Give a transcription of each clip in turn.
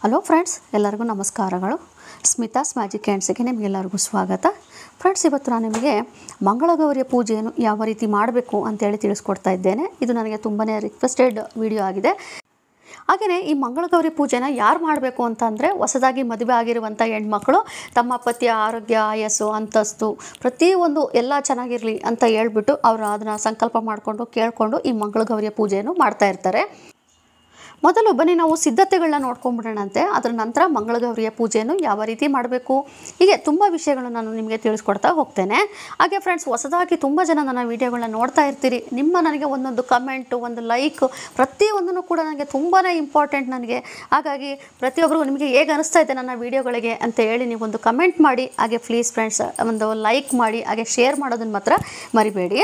hello friends ಎಲ್ಲರಿಗೂ ನಮಸ್ಕಾರಗಳು Smitha's magic ಹ್ಯಾಂಡ್ಸಿಗೆ ನಿಮಗೆಲ್ಲರಿಗೂ ಸ್ವಾಗತ ಫ್ರೆಂಡ್ಸ್ ಇವತ್ತು ನಾನು ನಿಮಗೆ ಮಂಗಳಗೌರಿಯ ಪೂಜೆಯನ್ನು ಯಾವ ರೀತಿ ಮಾಡಬೇಕು ಅಂತೇಳಿ ತಿಳಿಸ್ಕೊಡ್ತಾ ಇದ್ದೇನೆ ಇದು ನನಗೆ ತುಂಬಾ ರಿಕ್ವೆಸ್ಟೆಡ್ ವಿಡಿಯೋ ಆಗಿದೆ ಹಾಗೆಯೇ ಈ ಮಂಗಳಗೌರಿ ಪೂಜೆನ ಯಾರು ಮಾಡಬೇಕು ಅಂತಂದರೆ ಹೊಸದಾಗಿ ಮದುವೆ ಆಗಿರುವಂಥ ಹೆಣ್ಮಕ್ಳು ತಮ್ಮ ಪತಿಯ ಆರೋಗ್ಯ ಆಯಸ್ಸು ಅಂತಸ್ತು ಪ್ರತಿಯೊಂದು ಎಲ್ಲ ಚೆನ್ನಾಗಿರಲಿ ಅಂತ ಹೇಳ್ಬಿಟ್ಟು ಅವರು ಅದನ್ನು ಸಂಕಲ್ಪ ಮಾಡಿಕೊಂಡು ಕೇಳಿಕೊಂಡು ಈ ಮಂಗಳಗೌರಿಯ ಪೂಜೆಯನ್ನು ಮಾಡ್ತಾ ಇರ್ತಾರೆ ಮೊದಲು ಬನ್ನಿ ನಾವು ಸಿದ್ಧತೆಗಳನ್ನ ನೋಡ್ಕೊಂಡ್ಬಿಡೋಣಂತೆ ಅದರ ನಂತರ ಮಂಗಳಗೌರಿಯ ಪೂಜೆಯನ್ನು ಯಾವ ರೀತಿ ಮಾಡಬೇಕು ಹೀಗೆ ತುಂಬ ವಿಷಯಗಳನ್ನು ನಾನು ನಿಮಗೆ ತಿಳಿಸ್ಕೊಡ್ತಾ ಹೋಗ್ತೇನೆ ಹಾಗೆ ಫ್ರೆಂಡ್ಸ್ ಹೊಸದಾಗಿ ತುಂಬ ಜನ ನನ್ನ ವೀಡಿಯೋಗಳನ್ನ ನೋಡ್ತಾ ಇರ್ತೀರಿ ನಿಮ್ಮ ನನಗೆ ಒಂದೊಂದು ಕಮೆಂಟು ಒಂದು ಲೈಕ್ ಪ್ರತಿಯೊಂದನ್ನು ಕೂಡ ನನಗೆ ತುಂಬಾ ಇಂಪಾರ್ಟೆಂಟ್ ನನಗೆ ಹಾಗಾಗಿ ಪ್ರತಿಯೊಬ್ಬರಿಗೂ ನಿಮಗೆ ಹೇಗೆ ಅನಿಸ್ತಾ ಇದೆ ನನ್ನ ವೀಡಿಯೋಗಳಿಗೆ ಅಂತ ಹೇಳಿ ನೀವು ಒಂದು ಕಮೆಂಟ್ ಮಾಡಿ ಹಾಗೆ ಪ್ಲೀಸ್ ಫ್ರೆಂಡ್ಸ್ ಒಂದು ಲೈಕ್ ಮಾಡಿ ಹಾಗೆ ಶೇರ್ ಮಾಡೋದನ್ನು ಮಾತ್ರ ಮರಿಬೇಡಿ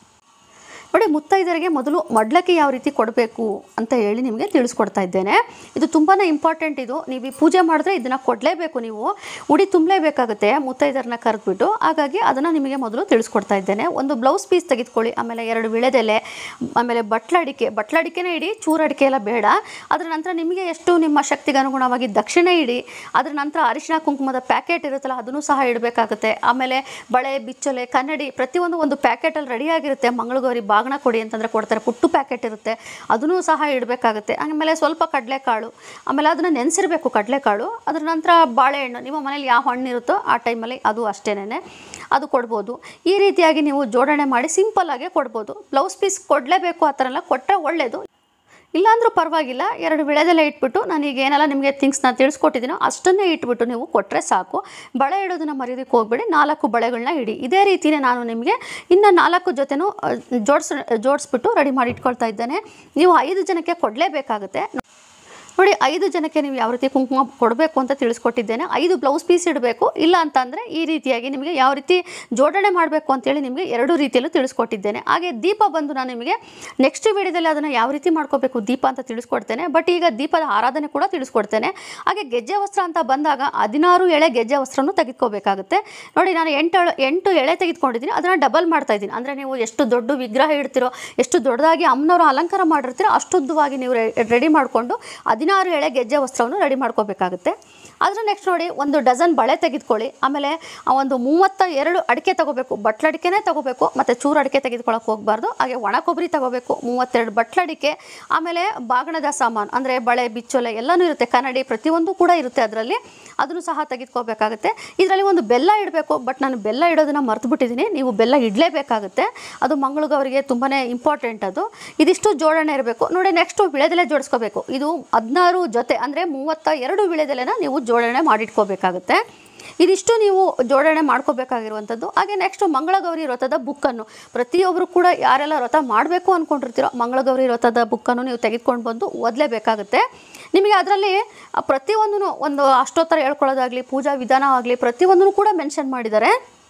ನೋಡಿ ಮುತ್ತೈದರಿಗೆ ಮೊದಲು ಮಡ್ಲಕ್ಕೆ ಯಾವ ರೀತಿ ಕೊಡಬೇಕು ಅಂತ ಹೇಳಿ ನಿಮಗೆ ತಿಳಿಸ್ಕೊಡ್ತಾ ಇದ್ದೇನೆ ಇದು ತುಂಬಾ ಇಂಪಾರ್ಟೆಂಟ್ ಇದು ನೀವು ಈ ಪೂಜೆ ಮಾಡಿದ್ರೆ ಇದನ್ನು ಕೊಡಲೇಬೇಕು ನೀವು ಉಡಿ ತುಂಬಲೇಬೇಕಾಗುತ್ತೆ ಮುತ್ತೈದರನ್ನ ಕರೆದ್ಬಿಟ್ಟು ಹಾಗಾಗಿ ಅದನ್ನು ನಿಮಗೆ ಮೊದಲು ತಿಳಿಸ್ಕೊಡ್ತಾ ಇದ್ದೇನೆ ಒಂದು ಬ್ಲೌಸ್ ಪೀಸ್ ತೆಗೆದುಕೊಳ್ಳಿ ಆಮೇಲೆ ಎರಡು ವಿಳೆದೆಲೆ ಆಮೇಲೆ ಬಟ್ಲಡಿಕೆ ಬಟ್ಲಡಿಕೆನೇ ಇಡಿ ಚೂರಡಿಕೆ ಎಲ್ಲ ಬೇಡ ಅದರ ನಂತರ ನಿಮಗೆ ಎಷ್ಟು ನಿಮ್ಮ ಶಕ್ತಿಗೆ ಅನುಗುಣವಾಗಿ ದಕ್ಷಿಣ ಇಡಿ ಅದರ ನಂತರ ಅರಿಶಿಣ ಕುಂಕುಮದ ಪ್ಯಾಕೆಟ್ ಇರುತ್ತಲ್ಲ ಅದನ್ನು ಸಹ ಇಡಬೇಕಾಗುತ್ತೆ ಆಮೇಲೆ ಬಳೆ ಬಿಚ್ಚಲೆ ಕನ್ನಡಿ ಪ್ರತಿಯೊಂದು ಒಂದು ಪ್ಯಾಕೆಟಲ್ಲಿ ರೆಡಿಯಾಗಿರುತ್ತೆ ಮಂಗಳಗೌರಿ ಬಾಗಣ ಕೊಡಿ ಅಂತಂದರೆ ಕೊಡ್ತಾರೆ ಪುಟ್ಟು ಪ್ಯಾಕೆಟ್ ಇರುತ್ತೆ ಅದನ್ನು ಸಹ ಇಡಬೇಕಾಗುತ್ತೆ ಆಮೇಲೆ ಸ್ವಲ್ಪ ಕಡಲೆಕಾಳು ಆಮೇಲೆ ಅದನ್ನು ನೆನೆಸಿರಬೇಕು ಕಡಲೆಕಾಳು ಅದರ ನಂತರ ಬಾಳೆಹಣ್ಣು ನಿಮ್ಮ ಮನೇಲಿ ಯಾವ ಹಣ್ಣು ಇರುತ್ತೋ ಆ ಟೈಮಲ್ಲಿ ಅದು ಅಷ್ಟೇನೆ ಅದು ಕೊಡ್ಬೋದು ಈ ರೀತಿಯಾಗಿ ನೀವು ಜೋಡಣೆ ಮಾಡಿ ಸಿಂಪಲ್ಲಾಗೆ ಕೊಡ್ಬೋದು ಬ್ಲೌಸ್ ಪೀಸ್ ಕೊಡಲೇಬೇಕು ಆ ಥರ ಎಲ್ಲ ಕೊಟ್ಟರೆ ಒಳ್ಳೆಯದು ಇಲ್ಲಾಂದ್ರೂ ಪರವಾಗಿಲ್ಲ ಎರಡು ವಿಳೆದೆಲೆ ಇಟ್ಬಿಟ್ಟು ನಾನೀಗ ಏನೆಲ್ಲ ನಿಮಗೆ ಥಿಂಗ್ಸ್ನ ತಿಳಿಸ್ಕೊಟ್ಟಿದ್ದೀನೋ ಅಷ್ಟನ್ನೇ ಇಟ್ಬಿಟ್ಟು ನೀವು ಕೊಟ್ಟರೆ ಸಾಕು ಬಳೆ ಇಡೋದನ್ನ ಮರ್ಯಾದಕ್ಕೆ ಹೋಗ್ಬೇಡಿ ನಾಲ್ಕು ಬಳೆಗಳನ್ನ ಇಡಿ ಇದೇ ರೀತಿಯೇ ನಾನು ನಿಮಗೆ ಇನ್ನು ನಾಲ್ಕು ಜೊತೆನೂ ಜೋಡಿಸ್ ಜೋಡಿಸ್ಬಿಟ್ಟು ರೆಡಿ ಮಾಡಿ ಇಟ್ಕೊಳ್ತಾ ಇದ್ದೇನೆ ನೀವು ಐದು ಜನಕ್ಕೆ ಕೊಡಲೇಬೇಕಾಗುತ್ತೆ ನೋಡಿ ಐದು ಜನಕ್ಕೆ ನೀವು ಯಾವ ರೀತಿ ಕುಂಕುಮ ಕೊಡಬೇಕು ಅಂತ ತಿಳಿಸ್ಕೊಟ್ಟಿದ್ದೇನೆ ಐದು ಬ್ಲೌಸ್ ಪೀಸ್ ಇಡಬೇಕು ಇಲ್ಲ ಅಂತಂದರೆ ಈ ರೀತಿಯಾಗಿ ನಿಮಗೆ ಯಾವ ರೀತಿ ಜೋಡಣೆ ಮಾಡಬೇಕು ಅಂತೇಳಿ ನಿಮಗೆ ಎರಡು ರೀತಿಯಲ್ಲೂ ತಿಳಿಸ್ಕೊಟ್ಟಿದ್ದೇನೆ ಹಾಗೆ ದೀಪ ಬಂದು ನಾನು ನಿಮಗೆ ನೆಕ್ಸ್ಟ್ ವಿಡಿಯೋದಲ್ಲಿ ಅದನ್ನು ಯಾವ ರೀತಿ ಮಾಡ್ಕೋಬೇಕು ದೀಪ ಅಂತ ತಿಳಿಸ್ಕೊಡ್ತೇನೆ ಬಟ್ ಈಗ ದೀಪದ ಆರಾಧನೆ ಕೂಡ ತಿಳಿಸ್ಕೊಡ್ತೇನೆ ಹಾಗೆ ಗೆಜ್ಜೆ ವಸ್ತ್ರ ಅಂತ ಬಂದಾಗ ಹದಿನಾರು ಎಳೆ ಗೆಜ್ಜೆ ವಸ್ತ್ರನೂ ತೆಗೆದುಕೋಬೇಕಾಗುತ್ತೆ ನೋಡಿ ನಾನು ಎಂಟು ಎಳೆ- ಎಂಟು ಎಳೆ ತೆಗೆದುಕೊಂಡಿದ್ದೀನಿ ಅದನ್ನು ಡಬಲ್ ಮಾಡ್ತಾ ಇದ್ದೀನಿ ಅಂದರೆ ನೀವು ಎಷ್ಟು ದೊಡ್ಡ ವಿಗ್ರಹ ಇಡ್ತೀರೋ ಎಷ್ಟು ದೊಡ್ಡದಾಗಿ ಅಮ್ಮನವರು ಅಲಂಕಾರ ಮಾಡಿರ್ತೀರೋ ಅಷ್ಟುದ್ದವಾಗಿ ನೀವು ರೆಡಿ ಮಾಡಿಕೊಂಡು ಹದಿನಾರು ಎಳೆ ಗೆಜ್ಜೆ ವಸ್ತ್ರವನ್ನು ರೆಡಿ ಮಾಡ್ಕೋಬೇಕಾಗುತ್ತೆ ಅದರ ನೆಕ್ಸ್ಟ್ ನೋಡಿ ಒಂದು ಡಜನ್ ಬಳೆ ತೆಗೆದುಕೊಳ್ಳಿ ಆಮೇಲೆ ಆ ಒಂದು ಮೂವತ್ತ ಎರಡು ಅಡಿಕೆ ತಗೋಬೇಕು ಬಟ್ಲಡಿಕೆನೇ ತಗೋಬೇಕು ಮತ್ತು ಚೂರು ಅಡಿಕೆ ತೆಗೆದುಕೊಳ್ಳೋಕೆ ಹೋಗಬಾರ್ದು ಹಾಗೆ ಒಣ ಕೊಬ್ಬರಿ ತಗೋಬೇಕು ಮೂವತ್ತೆರಡು ಬಟ್ಲಡಿಕೆ ಆಮೇಲೆ ಬಾಗಣದ ಸಾಮಾನು ಅಂದರೆ ಬಳೆ ಬಿಚ್ಚೊಲೆ ಎಲ್ಲನೂ ಇರುತ್ತೆ ಕನ್ನಡಿ ಪ್ರತಿಯೊಂದು ಕೂಡ ಇರುತ್ತೆ ಅದರಲ್ಲಿ ಅದನ್ನು ಸಹ ತೆಗೆದುಕೋಬೇಕಾಗುತ್ತೆ ಇದರಲ್ಲಿ ಒಂದು ಬೆಲ್ಲ ಇಡಬೇಕು ಬಟ್ ನಾನು ಬೆಲ್ಲ ಇಡೋದನ್ನು ಮರ್ತು ಬಿಟ್ಟಿದ್ದೀನಿ ನೀವು ಬೆಲ್ಲ ಇಡಲೇಬೇಕಾಗುತ್ತೆ ಅದು ಮಂಗಳಗೌರಿಗೆ ತುಂಬಾ ಇಂಪಾರ್ಟೆಂಟ್ ಅದು ಇದಿಷ್ಟು ಜೋಡಣೆ ಇರಬೇಕು ನೋಡಿ ನೆಕ್ಸ್ಟು ವಿಳೆದೆಲೆ ಜೋಡಿಸ್ಕೋಬೇಕು ಇದು ಹದಿನಾರು ಜೊತೆ ಅಂದರೆ ಮೂವತ್ತ ಎರಡು ವಿಳೆದೆಲೆನ ನೀವು ಜೋಡಣೆ ಮಾಡಿಟ್ಕೋಬೇಕಾಗುತ್ತೆ ಇದಿಷ್ಟು ನೀವು ಜೋಡಣೆ ಮಾಡ್ಕೋಬೇಕಾಗಿರುವಂಥದ್ದು ಹಾಗೆ ನೆಕ್ಸ್ಟು ಮಂಗಳಗೌರಿ ವ್ರತದ ಬುಕ್ಕನ್ನು ಪ್ರತಿಯೊಬ್ಬರು ಕೂಡ ಯಾರೆಲ್ಲ ವ್ರತ ಮಾಡಬೇಕು ಅಂದ್ಕೊಂಡಿರ್ತೀರೋ ಮಂಗಳಗೌರಿ ವ್ರತದ ಬುಕ್ಕನ್ನು ನೀವು ತೆಗೆದುಕೊಂಡು ಬಂದು ಓದಲೇಬೇಕಾಗುತ್ತೆ ನಿಮಗೆ ಅದರಲ್ಲಿ ಪ್ರತಿಯೊಂದೂ ಒಂದು ಅಷ್ಟೋತ್ತರ ಹೇಳ್ಕೊಳ್ಳೋದಾಗಲಿ ಪೂಜಾ ವಿಧಾನ ಆಗಲಿ ಪ್ರತಿಯೊಂದನ್ನು ಕೂಡ ಮೆನ್ಷನ್ ಮಾಡಿದ್ದಾರೆ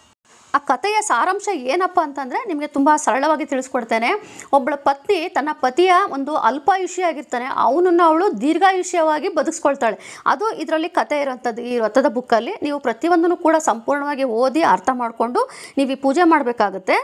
ಆ ಕಥೆಯ ಸಾರಾಂಶ ಏನಪ್ಪ ಅಂತಂದರೆ ನಿಮಗೆ ತುಂಬ ಸರಳವಾಗಿ ತಿಳಿಸ್ಕೊಡ್ತೇನೆ ಒಬ್ಬಳ ಪತ್ನಿ ತನ್ನ ಪತಿಯ ಒಂದು ಅಲ್ಪಾಯುಷ್ಯ ಆಗಿರ್ತಾನೆ ಅವನನ್ನು ಅವಳು ದೀರ್ಘಾಯುಷ್ಯವಾಗಿ ಬದುಕಿಸ್ಕೊಳ್ತಾಳೆ ಅದು ಇದರಲ್ಲಿ ಕತೆ ಇರೋಂಥದ್ದು ಈ ವ್ರತದ ಬುಕ್ಕಲ್ಲಿ ನೀವು ಪ್ರತಿಯೊಂದನ್ನು ಕೂಡ ಸಂಪೂರ್ಣವಾಗಿ ಓದಿ ಅರ್ಥ ಮಾಡಿಕೊಂಡು ನೀವು ಈ ಪೂಜೆ ಮಾಡಬೇಕಾಗುತ್ತೆ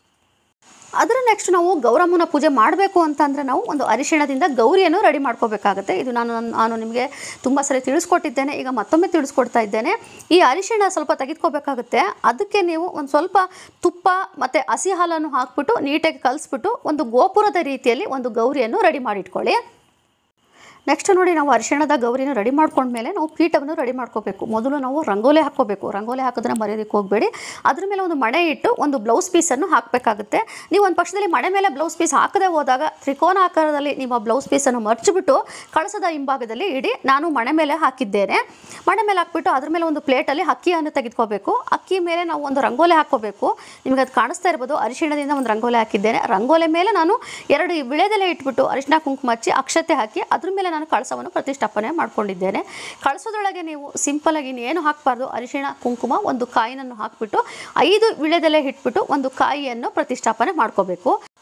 ಅದರ ನೆಕ್ಸ್ಟ್ ನಾವು ಗೌರಮ್ಮನ ಪೂಜೆ ಮಾಡಬೇಕು ಅಂತಂದರೆ ನಾವು ಒಂದು ಅರಿಶಿಣದಿಂದ ಗೌರಿಯನ್ನು ರೆಡಿ ಮಾಡ್ಕೋಬೇಕಾಗುತ್ತೆ ಇದು ನಾನು ನಾನು ನಿಮಗೆ ತುಂಬ ಸರಿ ತಿಳಿಸ್ಕೊಟ್ಟಿದ್ದೇನೆ ಈಗ ಮತ್ತೊಮ್ಮೆ ತಿಳಿಸ್ಕೊಡ್ತಾ ಇದ್ದೇನೆ ಈ ಅರಿಶಿಣ ಸ್ವಲ್ಪ ತೆಗೆದುಕೋಬೇಕಾಗುತ್ತೆ ಅದಕ್ಕೆ ನೀವು ಒಂದು ಸ್ವಲ್ಪ ತುಪ್ಪ ಮತ್ತು ಹಸಿ ಹಾಲನ್ನು ಹಾಕ್ಬಿಟ್ಟು ನೀಟಾಗಿ ಕಲಿಸ್ಬಿಟ್ಟು ಒಂದು ಗೋಪುರದ ರೀತಿಯಲ್ಲಿ ಒಂದು ಗೌರಿಯನ್ನು ರೆಡಿ ಮಾಡಿಟ್ಕೊಳ್ಳಿ ನೆಕ್ಸ್ಟ್ ನೋಡಿ ನಾವು ಅರಿಶಿಣದ ಗೌರಿನ ರೆಡಿ ಮಾಡ್ಕೊಂಡ್ಮೇಲೆ ನಾವು ಪೀಠವನ್ನು ರೆಡಿ ಮಾಡ್ಕೋಬೇಕು ಮೊದಲು ನಾವು ರಂಗೋಲಿ ಹಾಕ್ಕೋಬೇಕು ರಂಗೋಲಿ ಹಾಕಿದ್ರೆ ಮರ್ಯಾದಕ್ಕೆ ಹೋಗಬೇಡಿ ಅದ್ರ ಮೇಲೆ ಒಂದು ಮಣೆ ಇಟ್ಟು ಒಂದು ಬ್ಲೌಸ್ ಪೀಸನ್ನು ಹಾಕಬೇಕಾಗುತ್ತೆ ನೀವು ಒಂದು ಪಕ್ಷದಲ್ಲಿ ಮಣೆ ಮೇಲೆ ಬ್ಲೌಸ್ ಪೀಸ್ ಹಾಕದೆ ಹೋದಾಗ ತ್ರಿಕೋನ ಆಕಾರದಲ್ಲಿ ನೀವು ಆ ಬ್ಲೌಸ್ ಪೀಸನ್ನು ಮರ್ಚಿಬಿಟ್ಟು ಕಳಸದ ಹಿಂಭಾಗದಲ್ಲಿ ಇಡಿ ನಾನು ಮಣೆ ಮೇಲೆ ಹಾಕಿದ್ದೇನೆ ಮಣೆ ಮೇಲೆ ಹಾಕ್ಬಿಟ್ಟು ಅದ್ರ ಮೇಲೆ ಒಂದು ಪ್ಲೇಟಲ್ಲಿ ಅಕ್ಕಿಯನ್ನು ತೆಗೆದುಕೋಬೇಕು ಅಕ್ಕಿ ಮೇಲೆ ನಾವು ಒಂದು ರಂಗೋಲಿ ಹಾಕ್ಕೋಬೇಕು ನಿಮಗೆ ಅದು ಕಾಣಿಸ್ತಾ ಇರ್ಬೋದು ಅರಿಶಿಣದಿಂದ ಒಂದು ರಂಗೋಲಿ ಹಾಕಿದ್ದೇನೆ ರಂಗೋಲಿ ಮೇಲೆ ನಾನು ಎರಡು ವಿಳೆದೆಲೆ ಇಟ್ಬಿಟ್ಟು ಅರಿಶಿಣ ಕುಂಕುಮ ಹಚ್ಚಿ ಅಕ್ಷತೆ ಹಾಕಿ ಅದ್ರ ಮೇಲೆ ನಾನು ಕಳಸವನ್ನು ಪ್ರತಿಷ್ಠಾಪನೆ ಮಾಡ್ಕೊಂಡಿದ್ದೇನೆ ಕಳಸದೊಳಗೆ ನೀವು ಸಿಂಪಲಾಗಿ ಏನು ಹಾಕಬಾರ್ದು ಅರಿಶಿಣ ಕುಂಕುಮ ಒಂದು ಕಾಯಿನನ್ನು ಹಾಕ್ಬಿಟ್ಟು ಐದು ವಿಳೆದೆಲೆ ಇಟ್ಬಿಟ್ಟು ಒಂದು ಕಾಯಿಯನ್ನು ಪ್ರತಿಷ್ಠಾಪನೆ ಮಾಡ್ಕೋಬೇಕು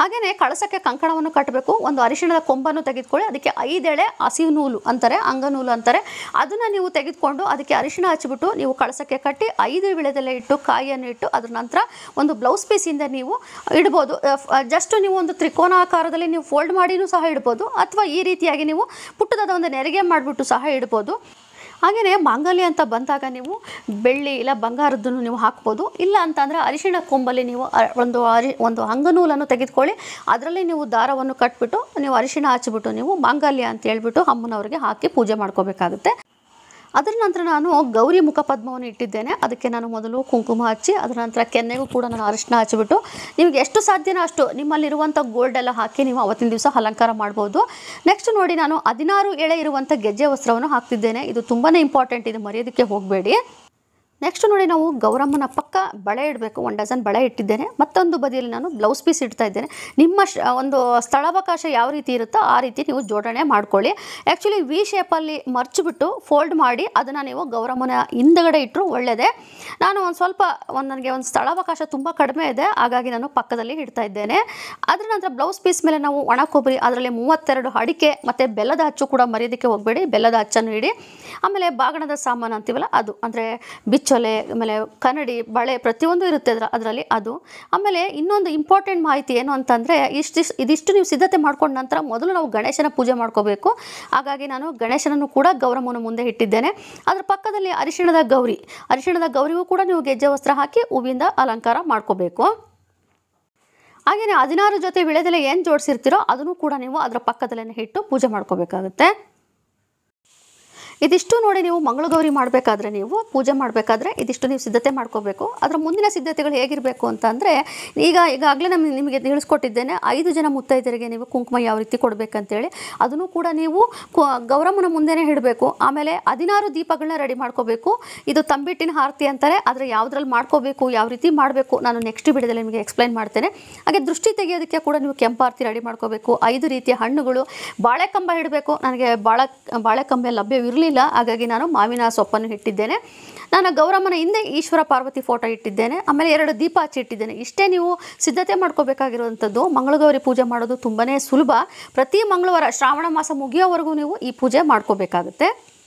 ಹಾಗೆಯೇ ಕಳಸಕ್ಕೆ ಕಂಕಣವನ್ನು ಕಟ್ಟಬೇಕು ಒಂದು ಅರಿಶಿಣದ ಕೊಂಬನ್ನು ತೆಗೆದುಕೊಳ್ಳಿ ಅದಕ್ಕೆ ಐದೆಳೆ ಹಸಿರು ನೂಲು ಅಂತಾರೆ ಅಂಗನೂಲು ಅಂತಾರೆ ಅದನ್ನು ನೀವು ತೆಗೆದುಕೊಂಡು ಅದಕ್ಕೆ ಅರಿಶಿಣ ಹಚ್ಚಿಬಿಟ್ಟು ನೀವು ಕಳಸಕ್ಕೆ ಕಟ್ಟಿ ಐದು ವಿಳೆದೆಲೆ ಇಟ್ಟು ಕಾಯಿಯನ್ನು ಇಟ್ಟು ಅದ್ರ ನಂತರ ಒಂದು ಬ್ಲೌಸ್ ಪೀಸಿಂದ ನೀವು ಇಡ್ಬೋದು ಜಸ್ಟ್ ನೀವು ಒಂದು ತ್ರಿಕೋನಾಕಾರದಲ್ಲಿ ನೀವು ಫೋಲ್ಡ್ ಮಾಡಿನೂ ಸಹ ಇಡ್ಬೋದು ಅಥವಾ ಈ ರೀತಿಯಾಗಿ ನೀವು ಪುಟ್ಟದಾದ ಒಂದು ನೆರಿಗೆ ಮಾಡಿಬಿಟ್ಟು ಸಹ ಇಡ್ಬೋದು ಹಾಗೆಯೇ ಮಾಂಗಲ್ಯ ಅಂತ ಬಂದಾಗ ನೀವು ಬೆಳ್ಳಿ ಇಲ್ಲ ಬಂಗಾರದ್ದನ್ನು ನೀವು ಹಾಕ್ಬೋದು ಇಲ್ಲ ಅಂತಂದರೆ ಅರಿಶಿಣ ಕೊಂಬಲ್ಲಿ ನೀವು ಅ- ಒಂದು ಅರಿ ಒಂದು ಅಂಗನೂಲನ್ನು ತೆಗೆದುಕೊಳ್ಳಿ ಅದರಲ್ಲಿ ನೀವು ದಾರವನ್ನು ಕಟ್ಬಿಟ್ಟು ನೀವು ಅರಿಶಿಣ ಹಚ್ಚಿಬಿಟ್ಟು ನೀವು ಮಾಂಗಲ್ಯ ಅಂತ ಹೇಳ್ಬಿಟ್ಟು ಅಮ್ಮನವ್ರಿಗೆ ಹಾಕಿ ಪೂಜೆ ಮಾಡ್ಕೋಬೇಕಾಗುತ್ತೆ ಅದರ ನಂತರ ನಾನು ಗೌರಿ ಮುಖ ಪದ್ಮವನ್ನು ಇಟ್ಟಿದ್ದೇನೆ ಅದಕ್ಕೆ ನಾನು ಮೊದಲು ಕುಂಕುಮ ಹಚ್ಚಿ ಅದರ ನಂತರ ಕೆನ್ನೆಗೂ ಕೂಡ ನಾನು ಅರಿಶಿನ ಹಚ್ಚಿಬಿಟ್ಟು ನಿಮಗೆ ಎಷ್ಟು ಸಾಧ್ಯನೋ ಅಷ್ಟು ನಿಮ್ಮಲ್ಲಿರುವಂಥ ಗೋಲ್ಡ್ ಎಲ್ಲ ಹಾಕಿ ನೀವು ಅವತ್ತಿನ ದಿವಸ ಅಲಂಕಾರ ಮಾಡ್ಬೋದು ನೆಕ್ಸ್ಟ್ ನೋಡಿ ನಾನು ಹದಿನಾರು ಎಳೆ ಇರುವಂಥ ಗೆಜ್ಜೆ ವಸ್ತ್ರವನ್ನು ಹಾಕ್ತಿದ್ದೇನೆ ಇದು ತುಂಬಾ ಇಂಪಾರ್ಟೆಂಟ್ ಇದು ಮರೆಯೋದಕ್ಕೆ ಹೋಗಬೇಡಿ ನೆಕ್ಸ್ಟ್ ನೋಡಿ ನಾವು ಗೌರಮ್ಮನ ಪಕ್ಕ ಬಳೆ ಇಡಬೇಕು ಒಂದು ಡಜನ್ ಬಳೆ ಇಟ್ಟಿದ್ದೇನೆ ಮತ್ತೊಂದು ಬದಿಯಲ್ಲಿ ನಾನು ಬ್ಲೌಸ್ ಪೀಸ್ ಇಡ್ತಾ ಇದ್ದೇನೆ ನಿಮ್ಮ ಶ ಒಂದು ಸ್ಥಳಾವಕಾಶ ಯಾವ ರೀತಿ ಇರುತ್ತೋ ಆ ರೀತಿ ನೀವು ಜೋಡಣೆ ಮಾಡ್ಕೊಳ್ಳಿ ಆ್ಯಕ್ಚುಲಿ ವಿ ಶೇಪಲ್ಲಿ ಮರ್ಚಿಬಿಟ್ಟು ಫೋಲ್ಡ್ ಮಾಡಿ ಅದನ್ನು ನೀವು ಗೌರಮ್ಮನ ಹಿಂದಗಡೆ ಇಟ್ಟರು ಒಳ್ಳೆಯದೇ ನಾನು ಒಂದು ಸ್ವಲ್ಪ ಒಂದು ನನಗೆ ಒಂದು ಸ್ಥಳಾವಕಾಶ ತುಂಬ ಕಡಿಮೆ ಇದೆ ಹಾಗಾಗಿ ನಾನು ಪಕ್ಕದಲ್ಲಿ ಇಡ್ತಾ ಇದ್ದೇನೆ ಅದರ ನಂತರ ಬ್ಲೌಸ್ ಪೀಸ್ ಮೇಲೆ ನಾವು ಒಣ ಕೊಬ್ಬರಿ ಅದರಲ್ಲಿ ಮೂವತ್ತೆರಡು ಅಡಿಕೆ ಮತ್ತು ಬೆಲ್ಲದ ಹಚ್ಚು ಕೂಡ ಮರೆಯೋದಕ್ಕೆ ಹೋಗಬೇಡಿ ಬೆಲ್ಲದ ಹಚ್ಚನ್ನು ಇಡಿ ಆಮೇಲೆ ಬಾಗಣದ ಸಾಮಾನು ಅಂತೀವಲ್ಲ ಅದು ಅಂದರೆ ಬಿಚ್ಚೊಲೆ ಆಮೇಲೆ ಕನ್ನಡಿ ಬಳೆ ಪ್ರತಿಯೊಂದು ಇರುತ್ತೆ ಅದರ ಅದರಲ್ಲಿ ಅದು ಆಮೇಲೆ ಇನ್ನೊಂದು ಇಂಪಾರ್ಟೆಂಟ್ ಮಾಹಿತಿ ಏನು ಅಂತಂದರೆ ಇಷ್ಟಿಷ್ಟು ಇದಿಷ್ಟು ನೀವು ಸಿದ್ಧತೆ ಮಾಡ್ಕೊಂಡ ನಂತರ ಮೊದಲು ನಾವು ಗಣೇಶನ ಪೂಜೆ ಮಾಡ್ಕೋಬೇಕು ಹಾಗಾಗಿ ನಾನು ಗಣೇಶನನ್ನು ಕೂಡ ಗೌರಮ್ಮನ ಮುಂದೆ ಇಟ್ಟಿದ್ದೇನೆ ಅದರ ಪಕ್ಕದಲ್ಲಿ ಅರಿಶಿಣದ ಗೌರಿ ಅರಿಶಿಣದ ಗೌರಿಗೂ ಕೂಡ ನೀವು ಗೆಜ್ಜೆ ವಸ್ತ್ರ ಹಾಕಿ ಹೂವಿಂದ ಅಲಂಕಾರ ಮಾಡ್ಕೋಬೇಕು ಹಾಗೆಯೇ ಹದಿನಾರು ಜೊತೆ ವಿಳೆದೆಲೆ ಏನು ಜೋಡಿಸಿರ್ತೀರೋ ಅದನ್ನು ಕೂಡ ನೀವು ಅದರ ಪಕ್ಕದಲ್ಲೇ ಇಟ್ಟು ಪೂಜೆ ಮಾಡ್ಕೋಬೇಕಾಗುತ್ತೆ ಇದಿಷ್ಟು ನೋಡಿ ನೀವು ಮಂಗಳಗೌರಿ ಮಾಡಬೇಕಾದ್ರೆ ನೀವು ಪೂಜೆ ಮಾಡಬೇಕಾದ್ರೆ ಇದಿಷ್ಟು ನೀವು ಸಿದ್ಧತೆ ಮಾಡ್ಕೋಬೇಕು ಅದರ ಮುಂದಿನ ಸಿದ್ಧತೆಗಳು ಹೇಗಿರಬೇಕು ಅಂತ ಅಂದರೆ ಈಗ ಈಗಾಗಲೇ ನಮಗೆ ನಿಮಗೆ ತಿಳಿಸ್ಕೊಟ್ಟಿದ್ದೇನೆ ಐದು ಜನ ಮುತ್ತೈದರಿಗೆ ನೀವು ಕುಂಕುಮ ಯಾವ ರೀತಿ ಕೊಡಬೇಕಂತೇಳಿ ಅದನ್ನು ಕೂಡ ನೀವು ಕು- ಗೌರಮ್ಮನ ಮುಂದೆನೇ ಇಡಬೇಕು ಆಮೇಲೆ ಹದಿನಾರು ದೀಪಗಳನ್ನ ರೆಡಿ ಮಾಡ್ಕೋಬೇಕು ಇದು ತಂಬಿಟ್ಟಿನ ಆರತಿ ಅಂತಾರೆ ಆದರೆ ಯಾವುದ್ರಲ್ಲಿ ಮಾಡ್ಕೋಬೇಕು ಯಾವ ರೀತಿ ಮಾಡಬೇಕು ನಾನು ನೆಕ್ಸ್ಟ್ ವಿಡಿಯೋದಲ್ಲಿ ನಿಮಗೆ ಎಕ್ಸ್ಪ್ಲೈನ್ ಮಾಡ್ತೇನೆ ಹಾಗೆ ದೃಷ್ಟಿ ತೆಗೆಯೋದಕ್ಕೆ ಕೂಡ ನೀವು ಕೆಂಪಾರತಿ ರೆಡಿ ಮಾಡ್ಕೋಬೇಕು ಐದು ರೀತಿಯ ಹಣ್ಣುಗಳು ಬಾಳೆಕಂಬ ಇಡಬೇಕು ನನಗೆ ಬಾಳ ಬಾಳೆಕಂಬ ಲಭ್ಯವಿರಲಿಲ್ಲ ಹಾಗಾಗಿ ನಾನು ಮಾವಿನ ಸೊಪ್ಪನ್ನು ಇಟ್ಟಿದ್ದೇನೆ ನಾನು ಗೌರಮ್ಮನ ಹಿಂದೆ ಈಶ್ವರ ಪಾರ್ವತಿ ಫೋಟೋ ಇಟ್ಟಿದ್ದೇನೆ ಆಮೇಲೆ ಎರಡು ದೀಪ ಹಚ್ಚಿ ಇಟ್ಟಿದ್ದೇನೆ ಇಷ್ಟೇ ನೀವು ಸಿದ್ಧತೆ ಮಾಡ್ಕೋಬೇಕಾಗಿರುವಂಥದ್ದು ಮಂಗಳಗೌರಿ ಪೂಜೆ ಮಾಡೋದು ತುಂಬಾ ಸುಲಭ ಪ್ರತಿ ಮಂಗಳವಾರ ಶ್ರಾವಣ ಮಾಸ ಮುಗಿಯೋವರೆಗೂ ನೀವು ಈ ಪೂಜೆ ಮಾಡ್ಕೋಬೇಕಾಗುತ್ತೆ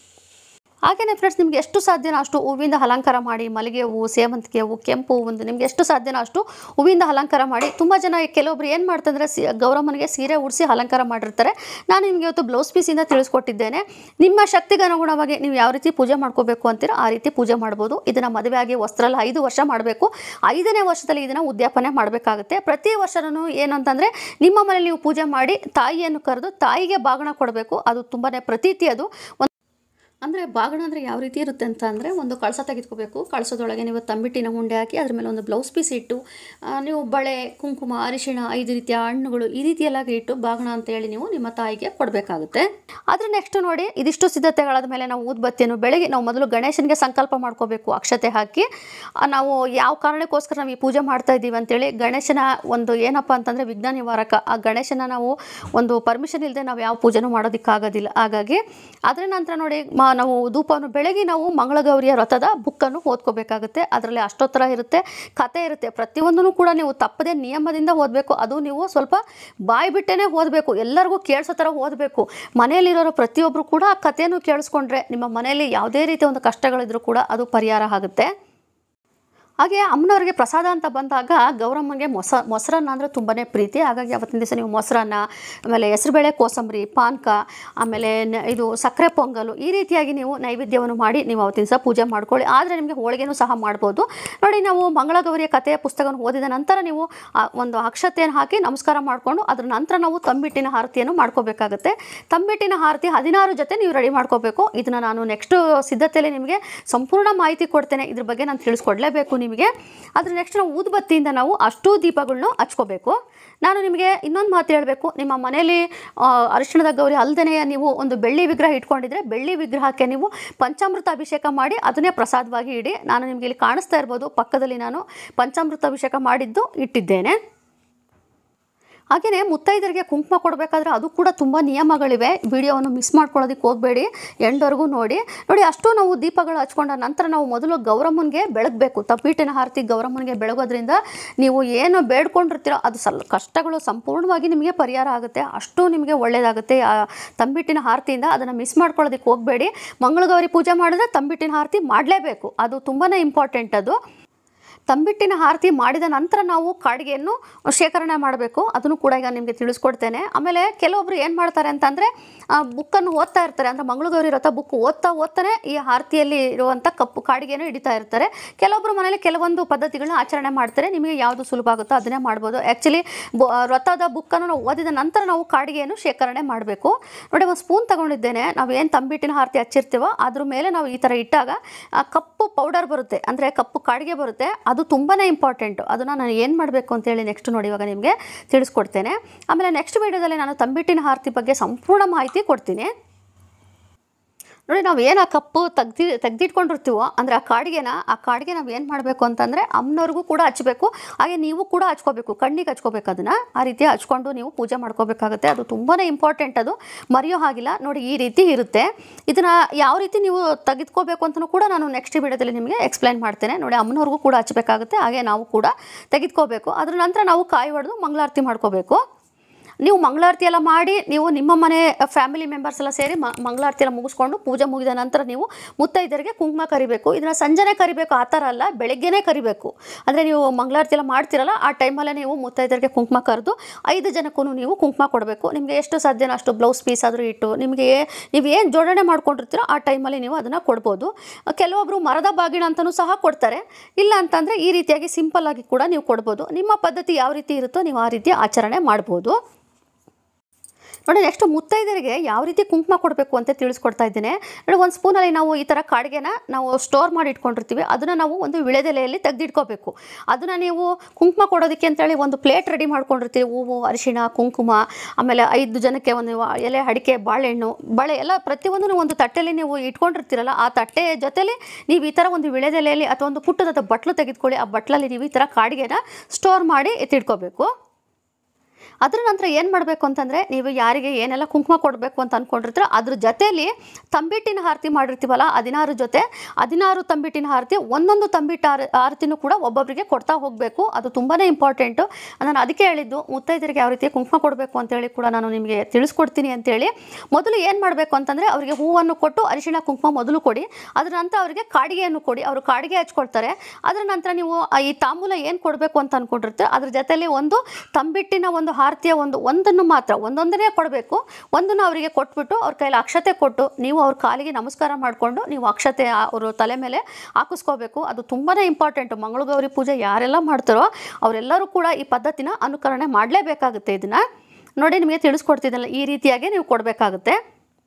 ಹಾಗೆಯೇ ಫ್ರೆಂಡ್ಸ್ ನಿಮ್ಗೆ ಎಷ್ಟು ಸಾಧ್ಯನೋ ಅಷ್ಟು ಹೂವಿಂದ ಅಲಂಕಾರ ಮಾಡಿ ಮಲ್ಲಿಗೆ ಹೂವು ಸೇವಂತಿಗೆ ಹೂವು ಕೆಂಪು ಹೂವಿಂದ ನಿಮ್ಗೆ ಎಷ್ಟು ಸಾಧ್ಯನೋ ಅಷ್ಟು ಹೂವಿಂದ ಅಲಂಕಾರ ಮಾಡಿ ತುಂಬ ಜನ ಕೆಲವೊಬ್ರು ಏನು ಮಾಡ್ತಂದ್ರೆ ಸಿ ಗೌರಮ್ಮನಿಗೆ ಸೀರೆ ಉಡಿಸಿ ಅಲಂಕಾರ ಮಾಡಿರ್ತಾರೆ ನಾನು ನಿಮಗೆ ಇವತ್ತು ಬ್ಲೌಸ್ ಪೀಸಿಂದ ತಿಳಿಸ್ಕೊಟ್ಟಿದ್ದೇನೆ ನಿಮ್ಮ ಶಕ್ತಿಗೆ ಅನುಗುಣವಾಗಿ ನೀವು ಯಾವ ರೀತಿ ಪೂಜೆ ಮಾಡ್ಕೋಬೇಕು ಅಂತೀರೋ ಆ ರೀತಿ ಪೂಜೆ ಮಾಡ್ಬೋದು ಇದನ್ನು ಮದುವೆ ಆಗಿ ವಸ್ತ್ರಲ್ಲ ಐದು ವರ್ಷ ಮಾಡಬೇಕು ಐದನೇ ವರ್ಷದಲ್ಲಿ ಇದನ್ನು ಉದ್ಯಾಪನೆ ಮಾಡಬೇಕಾಗುತ್ತೆ ಪ್ರತಿ ವರ್ಷನೂ ಏನಂತಂದರೆ ನಿಮ್ಮ ಮನೇಲಿ ನೀವು ಪೂಜೆ ಮಾಡಿ ತಾಯಿಯನ್ನು ಕರೆದು ತಾಯಿಗೆ ಬಾಗಣ ಕೊಡಬೇಕು ಅದು ತುಂಬಾ ಪ್ರತೀತಿ ಅದು ಒಂದು ಅಂದರೆ ಬಾಗಣ ಅಂದರೆ ಯಾವ ರೀತಿ ಇರುತ್ತೆ ಅಂತ ಅಂದರೆ ಒಂದು ಕಳಸ ತೆಗೆದುಕೋಬೇಕು ಕಳಸದೊಳಗೆ ನೀವು ತಂಬಿಟ್ಟಿನ ಉಂಡೆ ಹಾಕಿ ಅದ್ರ ಮೇಲೆ ಒಂದು ಬ್ಲೌಸ್ ಪೀಸ್ ಇಟ್ಟು ಆ, ನೀವು ಬಳೆ ಕುಂಕುಮ ಅರಿಶಿಣ ಐದು ರೀತಿಯ ಹಣ್ಣುಗಳು ಈ ರೀತಿಯೆಲ್ಲ ಇಟ್ಟು ಬಾಗಣ ಅಂತ ಹೇಳಿ ನೀವು ನಿಮ್ಮ ತಾಯಿಗೆ ಕೊಡಬೇಕಾಗುತ್ತೆ ಆದರೆ ನೆಕ್ಸ್ಟ್ ನೋಡಿ ಇದಿಷ್ಟು ಸಿದ್ಧತೆಗಳಾದ ಮೇಲೆ ನಾವು ಊದ್ಬತ್ತಿಯನ್ನು ಬೆಳಗ್ಗೆ ನಾವು ಮೊದಲು ಗಣೇಶನಿಗೆ ಸಂಕಲ್ಪ ಮಾಡ್ಕೋಬೇಕು ಅಕ್ಷತೆ ಹಾಕಿ ಆ, ನಾವು ಯಾವ ಕಾರಣಕ್ಕೋಸ್ಕರ ನಾವು ಈ ಪೂಜೆ ಮಾಡ್ತಾ ಇದ್ದೀವಿ ಅಂತೇಳಿ ಗಣೇಶನ ಒಂದು ಏನಪ್ಪ ಅಂತಂದರೆ ವಿಘ್ನ ನಿವಾರಕ ಆ ಗಣೇಶನ ನಾವು ಒಂದು ಪರ್ಮಿಷನ್ ಇಲ್ಲದೆ ನಾವು ಯಾವ ಪೂಜೆನೂ ಮಾಡೋದಕ್ಕಾಗೋದಿಲ್ಲ ಹಾಗಾಗಿ ಅದರ ನಂತರ ನೋಡಿ ಮ ನಾವು ಧೂಪವನ್ನು ಬೆಳಗ್ಗೆ ನಾವು ಮಂಗಳಗೌರಿಯ ವ್ರತದ ಬುಕ್ಕನ್ನು ಓದ್ಕೋಬೇಕಾಗುತ್ತೆ ಅದರಲ್ಲಿ ಅಷ್ಟೋತ್ತರ ಇರುತ್ತೆ ಕತೆ ಇರುತ್ತೆ ಪ್ರತಿಯೊಂದನ್ನು ಕೂಡ ನೀವು ತಪ್ಪದೆ ನಿಯಮದಿಂದ ಓದಬೇಕು ಅದು ನೀವು ಸ್ವಲ್ಪ ಬಾಯಿ ಬಿಟ್ಟೇ ಓದಬೇಕು ಎಲ್ಲರಿಗೂ ಕೇಳಿಸೋ ಥರ ಓದಬೇಕು ಮನೆಯಲ್ಲಿರೋರು ಪ್ರತಿಯೊಬ್ಬರು ಕೂಡ ಆ ಕಥೆಯನ್ನು ಕೇಳಿಸ್ಕೊಂಡ್ರೆ ನಿಮ್ಮ ಮನೆಯಲ್ಲಿ ಯಾವುದೇ ರೀತಿಯ ಒಂದು ಕಷ್ಟಗಳಿದ್ರೂ ಕೂಡ ಅದು ಪರಿಹಾರ ಆಗುತ್ತೆ ಹಾಗೆ ಅಮ್ಮನವ್ರಿಗೆ ಪ್ರಸಾದ ಅಂತ ಬಂದಾಗ ಗೌರಮ್ಮನಿಗೆ ಮೊಸ ಮೊಸರನ್ನ ಅಂದರೆ ತುಂಬಾ ಪ್ರೀತಿ ಹಾಗಾಗಿ ಅವತ್ತಿನ ದಿವಸ ನೀವು ಮೊಸರನ್ನ ಆಮೇಲೆ ಹೆಸರುಬೇಳೆ ಕೋಸಂಬರಿ ಪಾನಕ ಆಮೇಲೆ ನ- ಇದು ಸಕ್ಕರೆ ಪೊಂಗಲು ಈ ರೀತಿಯಾಗಿ ನೀವು ನೈವೇದ್ಯವನ್ನು ಮಾಡಿ ನೀವು ಅವತ್ತಿನ ದಿವಸ ಪೂಜೆ ಮಾಡ್ಕೊಳ್ಳಿ ಆದರೆ ನಿಮಗೆ ಹೋಳಿಗೆನೂ ಸಹ ಮಾಡ್ಬೋದು ನೋಡಿ ನಾವು ಮಂಗಳಗೌರಿಯ ಕಥೆಯ ಪುಸ್ತಕವನ್ನು ಓದಿದ ನಂತರ ನೀವು ಆ ಒಂದು ಅಕ್ಷತೆಯನ್ನು ಹಾಕಿ ನಮಸ್ಕಾರ ಮಾಡಿಕೊಂಡು ಅದರ ನಂತರ ನಾವು ತಂಬಿಟ್ಟಿನ ಆರತಿಯನ್ನು ಮಾಡ್ಕೋಬೇಕಾಗುತ್ತೆ ತಂಬಿಟ್ಟಿನ ಆರತಿ ಹದಿನಾರು ಜೊತೆ ನೀವು ರೆಡಿ ಮಾಡ್ಕೋಬೇಕು ಇದನ್ನು ನಾನು ನೆಕ್ಸ್ಟ್ ಸಿದ್ಧತೆಯಲ್ಲಿ ನಿಮಗೆ ಸಂಪೂರ್ಣ ಮಾಹಿತಿ ಕೊಡ್ತೇನೆ ಇದ್ರ ಬಗ್ಗೆ ನಾನು ತಿಳಿಸ್ಕೊಡ್ಲೇಬೇಕು ನಿಮಗೆ ಅದ್ರ ನೆಕ್ಸ್ಟ್ ನಾವು ಊದುಬತ್ತಿಯಿಂದ ನಾವು ಅಷ್ಟೂ ದೀಪಗಳನ್ನ ಹಚ್ಕೋಬೇಕು ನಾನು ನಿಮಗೆ ಇನ್ನೊಂದು ಮಾತು ಹೇಳಬೇಕು ನಿಮ್ಮ ಮನೆಯಲ್ಲಿ ಆ, ಅರಿಶಿಣದ ಗೌರಿ ಅಲ್ದನೆಯ ನೀವು ಒಂದು ಬೆಳ್ಳಿ ವಿಗ್ರಹ ಇಟ್ಕೊಂಡಿದ್ರೆ ಬೆಳ್ಳಿ ವಿಗ್ರಹಕ್ಕೆ ನೀವು ಪಂಚಾಮೃತ ಅಭಿಷೇಕ ಮಾಡಿ ಅದನ್ನೇ ಪ್ರಸಾದವಾಗಿ ಇಡಿ ನಾನು ನಿಮಗೆ ಇಲ್ಲಿ ಕಾಣಿಸ್ತಾ ಇರ್ಬೋದು ಪಕ್ಕದಲ್ಲಿ ನಾನು ಪಂಚಾಮೃತ ಅಭಿಷೇಕ ಮಾಡಿದ್ದು ಇಟ್ಟಿದ್ದೇನೆ ಹಾಗೆಯೇ ಮುತ್ತೈದರಿಗೆ ಕುಂಕುಮ ಕೊಡಬೇಕಾದ್ರೆ ಅದು ಕೂಡ ತುಂಬ ನಿಯಮಗಳಿವೆ ವಿಡಿಯೋವನ್ನು ಮಿಸ್ ಮಾಡ್ಕೊಳ್ಳೋದಕ್ಕೆ ಹೋಗಬೇಡಿ ಎಂಡ್ವರೆಗೂ ನೋಡಿ ನೋಡಿ ಅಷ್ಟು ನಾವು ದೀಪಗಳು ಹಚ್ಕೊಂಡ ನಂತರ ನಾವು ಮೊದಲು ಗೌರಮ್ಮನಿಗೆ ಬೆಳಗಬೇಕು ತಪ್ಪೀಟಿನ ಹಾರತಿ ಗೌರಮ್ಮನಿಗೆ ಬೆಳಗೋದ್ರಿಂದ ನೀವು ಏನು ಬೇಡ್ಕೊಂಡಿರ್ತೀರೋ ಅದು ಸಲ್ ಕಷ್ಟಗಳು ಸಂಪೂರ್ಣವಾಗಿ ನಿಮಗೆ ಪರಿಹಾರ ಆಗುತ್ತೆ ಅಷ್ಟು ನಿಮಗೆ ಒಳ್ಳೆಯದಾಗುತ್ತೆ ಆ ತಂಬಿಟ್ಟಿನ ಹಾರತಿಯಿಂದ ಅದನ್ನು ಮಿಸ್ ಮಾಡ್ಕೊಳ್ಳೋದಕ್ಕೆ ಹೋಗಬೇಡಿ ಮಂಗಳಗೌರಿ ಪೂಜೆ ಮಾಡಿದ್ರೆ ತಂಬಿಟ್ಟಿನ ಹಾರತಿ ಮಾಡಲೇಬೇಕು ಅದು ತುಂಬಾ ಇಂಪಾರ್ಟೆಂಟ್ ಅದು ತಂಬಿಟ್ಟಿನ ಆರತಿ ಮಾಡಿದ ನಂತರ ನಾವು ಕಾಡಿಗೆಯನ್ನು ಶೇಖರಣೆ ಮಾಡಬೇಕು ಅದನ್ನು ಕೂಡ ಈಗ ನಿಮಗೆ ತಿಳಿಸ್ಕೊಡ್ತೇನೆ ಆಮೇಲೆ ಕೆಲವೊಬ್ರು ಏನು ಮಾಡ್ತಾರೆ ಅಂತಂದರೆ ಬುಕ್ಕನ್ನು ಓದ್ತಾ ಇರ್ತಾರೆ ಅಂದರೆ ಮಂಗಳಗೌರಿ ವ್ರತ ಬುಕ್ ಓದ್ತಾ ಓದ್ತಾನೆ ಈ ಆರತಿಯಲ್ಲಿ ಇರುವಂಥ ಕಪ್ಪು ಕಾಡಿಗೆಯನ್ನು ಹಿಡಿತಾ ಇರ್ತಾರೆ ಕೆಲವೊಬ್ಬರು ಮನೇಲಿ ಕೆಲವೊಂದು ಪದ್ಧತಿಗಳನ್ನ ಆಚರಣೆ ಮಾಡ್ತಾರೆ ನಿಮಗೆ ಯಾವುದು ಸುಲಭ ಆಗುತ್ತೋ ಅದನ್ನೇ ಮಾಡ್ಬೋದು ಆ್ಯಕ್ಚುಲಿ ವ್ರತದ ಬುಕ್ಕನ್ನು ನಾವು ಓದಿದ ನಂತರ ನಾವು ಕಾಡಿಗೆಯನ್ನು ಶೇಖರಣೆ ಮಾಡಬೇಕು ನೋಡಿ ಒಂದು ಸ್ಪೂನ್ ತಗೊಂಡಿದ್ದೇನೆ ನಾವು ಏನು ತಂಬಿಟ್ಟಿನ ಆರತಿ ಹಚ್ಚಿರ್ತೀವೋ ಅದ್ರ ಮೇಲೆ ನಾವು ಈ ಥರ ಇಟ್ಟಾಗ ಆ ಕಪ್ಪು ಪೌಡರ್ ಬರುತ್ತೆ ಅಂದರೆ ಕಪ್ಪು ಕಾಡಿಗೆ ಬರುತ್ತೆ ಅದು ತುಂಬಾ ಇಂಪಾರ್ಟೆಂಟು ಅದನ್ನು ನಾನು ಏನು ಮಾಡಬೇಕು ಅಂತೇಳಿ ನೆಕ್ಸ್ಟ್ ನೋಡಿ ಇವಾಗ ನಿಮಗೆ ತಿಳಿಸ್ಕೊಡ್ತೇನೆ ಆಮೇಲೆ ನೆಕ್ಸ್ಟ್ ವೀಡಿಯೋದಲ್ಲಿ ನಾನು ತಂಬಿಟ್ಟಿನ ಆರತಿ ಬಗ್ಗೆ ಸಂಪೂರ್ಣ ಮಾಹಿತಿ ಕೊಡ್ತೀನಿ ನೋಡಿ ನಾವು ಏನು ಆ ಕಪ್ಪು ತೆಗ್ದಿ ತೆಗ್ದಿಟ್ಕೊಂಡಿರ್ತೀವೋ ಅಂದರೆ ಆ ಕಾಡಿಗೆನ ಆ ಕಾಡಿಗೆ ನಾವು ಏನು ಮಾಡಬೇಕು ಅಂತಂದರೆ ಅಮ್ಮನವ್ರಿಗೂ ಕೂಡ ಹಚ್ಬೇಕು ಹಾಗೆ ನೀವು ಕೂಡ ಹಚ್ಕೋಬೇಕು ಕಣ್ಣಿಗೆ ಹಚ್ಕೋಬೇಕು ಅದನ್ನು ಆ ರೀತಿ ಹಚ್ಕೊಂಡು ನೀವು ಪೂಜೆ ಮಾಡ್ಕೋಬೇಕಾಗುತ್ತೆ ಅದು ತುಂಬಾ ಇಂಪಾರ್ಟೆಂಟ್ ಅದು ಮರೆಯೋ ಹಾಗಿಲ್ಲ ನೋಡಿ ಈ ರೀತಿ ಇರುತ್ತೆ ಇದನ್ನು ಯಾವ ರೀತಿ ನೀವು ತೆಗೆದುಕೋಬೇಕು ಅಂತಲೂ ಕೂಡ ನಾನು ನೆಕ್ಸ್ಟ್ ವಿಡಿಯೋದಲ್ಲಿ ನಿಮಗೆ ಎಕ್ಸ್ಪ್ಲೈನ್ ಮಾಡ್ತೇನೆ ನೋಡಿ ಅಮ್ಮನವ್ರಿಗೂ ಕೂಡ ಹಚ್ಚಬೇಕಾಗುತ್ತೆ ಹಾಗೆ ನಾವು ಕೂಡ ತೆಗೆದುಕೋಬೇಕು ಅದ್ರ ನಂತರ ನಾವು ಕಾಯಿ ಹೊಡೆದು ಮಂಗಳಾರತಿ ಮಾಡ್ಕೋಬೇಕು ನೀವು ಮಂಗಳಾರತಿ ಎಲ್ಲ ಮಾಡಿ ನೀವು ನಿಮ್ಮ ಮನೆ ಫ್ಯಾಮಿಲಿ ಮೆಂಬರ್ಸ್ ಎಲ್ಲ ಸೇರಿ ಮ ಮಂಗಳಾರತಿ ಎಲ್ಲ ಮುಗಿಸ್ಕೊಂಡು ಪೂಜೆ ಮುಗಿದ ನಂತರ ನೀವು ಮುತ್ತೈದರಿಗೆ ಕುಂಕುಮ ಕರಿಬೇಕು ಇದನ್ನು ಸಂಜೆನೇ ಕರಿಬೇಕು ಆ ಥರ ಅಲ್ಲ ಬೆಳಗ್ಗೆನೇ ಕರಿಬೇಕು ಅಂದರೆ ನೀವು ಮಂಗಳಾರತಿ ಎಲ್ಲ ಮಾಡ್ತಿರಲ್ಲ ಆ ಟೈಮಲ್ಲೇ ನೀವು ಮುತ್ತೈದರಿಗೆ ಕುಂಕುಮ ಕರೆದು ಐದು ಜನಕ್ಕೂ ನೀವು ಕುಂಕುಮ ಕೊಡಬೇಕು ನಿಮಗೆ ಎಷ್ಟು ಸಾಧ್ಯನೋ ಅಷ್ಟು ಬ್ಲೌಸ್ ಪೀಸ್ ಆದರೂ ಇಟ್ಟು ನಿಮಗೆ ನೀವು ಏನು ಜೋಡಣೆ ಮಾಡ್ಕೊಂಡಿರ್ತೀರೋ ಆ ಟೈಮಲ್ಲಿ ನೀವು ಅದನ್ನು ಕೊಡ್ಬೋದು ಕೆಲವೊಬ್ಬರು ಮರದ ಬಾಗಿಣ ಅಂತಲೂ ಸಹ ಕೊಡ್ತಾರೆ ಇಲ್ಲ ಅಂತಂದರೆ ಈ ರೀತಿಯಾಗಿ ಸಿಂಪಲ್ ಆಗಿ ಕೂಡ ನೀವು ಕೊಡ್ಬೋದು ನಿಮ್ಮ ಪದ್ಧತಿ ಯಾವ ರೀತಿ ಇರುತ್ತೋ ನೀವು ಆ ರೀತಿ ಆಚರಣೆ ಮಾಡ್ಬೋದು ನೋಡಿ ನೆಕ್ಸ್ಟ್ ಮುತ್ತೈದರಿಗೆ ಯಾವ ರೀತಿ ಕುಂಕುಮ ಕೊಡಬೇಕು ಅಂತ ತಿಳಿಸ್ಕೊಡ್ತಾ ಇದ್ದೇನೆ ನೋಡಿ ಒಂದು ಸ್ಪೂನಲ್ಲಿ ನಾವು ಈ ಥರ ಕಾಡಿಗೆನ ನಾವು ಸ್ಟೋರ್ ಮಾಡಿ ಇಟ್ಕೊಂಡಿರ್ತೀವಿ ಅದನ್ನು ನಾವು ಒಂದು ವಿಳೆದೆಲೆಯಲ್ಲಿ ತೆಗೆದಿಟ್ಕೋಬೇಕು ಅದನ್ನು ನೀವು ಕುಂಕುಮ ಕೊಡೋದಕ್ಕೆ ಅಂತೇಳಿ ಒಂದು ಪ್ಲೇಟ್ ರೆಡಿ ಮಾಡ್ಕೊಂಡಿರ್ತೀವಿ ಹೂವು ಅರಿಶಿಣ ಕುಂಕುಮ ಆಮೇಲೆ ಐದು ಜನಕ್ಕೆ ಒಂದು ಎಲೆ ಅಡಿಕೆ ಬಾಳೆಹಣ್ಣು ಬಳೆ ಎಲ್ಲ ಪ್ರತಿಯೊಂದನ್ನು ಒಂದು ತಟ್ಟೆಯಲ್ಲಿ ನೀವು ಇಟ್ಕೊಂಡಿರ್ತೀರಲ್ಲ ಆ ತಟ್ಟೆ ಜೊತೆಲಿ ನೀವು ಈ ಥರ ಒಂದು ವಿಳೆದೆಲೆಯಲ್ಲಿ ಅಥವಾ ಒಂದು ಪುಟ್ಟದಾದ ಬಟ್ಲು ತೆಗೆದುಕೊಳ್ಳಿ ಆ ಬಟ್ಲಲ್ಲಿ ನೀವು ಈ ಥರ ಕಾಡಿಗೆನ ಸ್ಟೋರ್ ಮಾಡಿ ಎತ್ತಿಟ್ಕೋಬೇಕು ಅದರ ನಂತರ ಏನು ಮಾಡಬೇಕು ಅಂತಂದರೆ ನೀವು ಯಾರಿಗೆ ಏನೆಲ್ಲ ಕುಂಕುಮ ಕೊಡಬೇಕು ಅಂತ ಅಂದ್ಕೊಂಡಿರ್ತೀರೋ ಅದ್ರ ಜೊತೆಯಲ್ಲಿ ತಂಬಿಟ್ಟಿನ ಆರತಿ ಮಾಡಿರ್ತೀವಲ್ಲ ಹದಿನಾರು ಜೊತೆ ಹದಿನಾರು ತಂಬಿಟ್ಟಿನ ಆರತಿ ಒಂದೊಂದು ತಂಬಿಟ್ಟು ಆರ ಆರತಿನೂ ಕೂಡ ಒಬ್ಬೊಬ್ಬರಿಗೆ ಕೊಡ್ತಾ ಹೋಗಬೇಕು ಅದು ತುಂಬಾ ಇಂಪಾರ್ಟೆಂಟು ನಾನು ಅದಕ್ಕೆ ಹೇಳಿದ್ದು ಮುತ್ತೈದರಿಗೆ ಯಾವ ರೀತಿ ಕುಂಕುಮ ಕೊಡಬೇಕು ಅಂತೇಳಿ ಕೂಡ ನಾನು ನಿಮಗೆ ತಿಳಿಸ್ಕೊಡ್ತೀನಿ ಅಂತೇಳಿ ಮೊದಲು ಏನು ಮಾಡಬೇಕು ಅಂತಂದರೆ ಅವರಿಗೆ ಹೂವನ್ನು ಕೊಟ್ಟು ಅರಿಶಿಣ ಕುಂಕುಮ ಮೊದಲು ಕೊಡಿ ಅದರ ನಂತರ ಅವರಿಗೆ ಕಾಡಿಗೆಯನ್ನು ಕೊಡಿ ಅವರು ಕಾಡಿಗೆ ಹಚ್ಕೊಳ್ತಾರೆ ಅದರ ನಂತರ ನೀವು ಆ ಈ ತಾಂಬೂಲ ಏನು ಕೊಡಬೇಕು ಅಂತ ಅಂದ್ಕೊಂಡಿರ್ತೀರೋ ಅದ್ರ ಜೊತೆಲಿ ಒಂದು ತಂಬಿಟ್ಟಿನ ಒಂದು ಆರತಿಯ ಒಂದು ಒಂದನ್ನು ಮಾತ್ರ ಒಂದೊಂದನ್ನೇ ಕೊಡಬೇಕು ಒಂದನ್ನು ಅವರಿಗೆ ಕೊಟ್ಬಿಟ್ಟು ಅವ್ರ ಕೈಲಿ ಅಕ್ಷತೆ ಕೊಟ್ಟು ನೀವು ಅವ್ರ ಕಾಲಿಗೆ ನಮಸ್ಕಾರ ಮಾಡಿಕೊಂಡು ನೀವು ಅಕ್ಷತೆ ಅವರು ತಲೆ ಮೇಲೆ ಹಾಕಿಸ್ಕೋಬೇಕು ಅದು ತುಂಬಾ ಇಂಪಾರ್ಟೆಂಟು ಮಂಗಳಗೌರಿ ಪೂಜೆ ಯಾರೆಲ್ಲ ಮಾಡ್ತಾರೋ ಅವರೆಲ್ಲರೂ ಕೂಡ ಈ ಪದ್ಧತಿನ ಅನುಕರಣೆ ಮಾಡಲೇಬೇಕಾಗುತ್ತೆ ಇದನ್ನು ನೋಡಿ ನಿಮಗೆ ತಿಳಿಸ್ಕೊಡ್ತಿದ್ದಲ್ಲ ಈ ರೀತಿಯಾಗಿ ನೀವು ಕೊಡಬೇಕಾಗುತ್ತೆ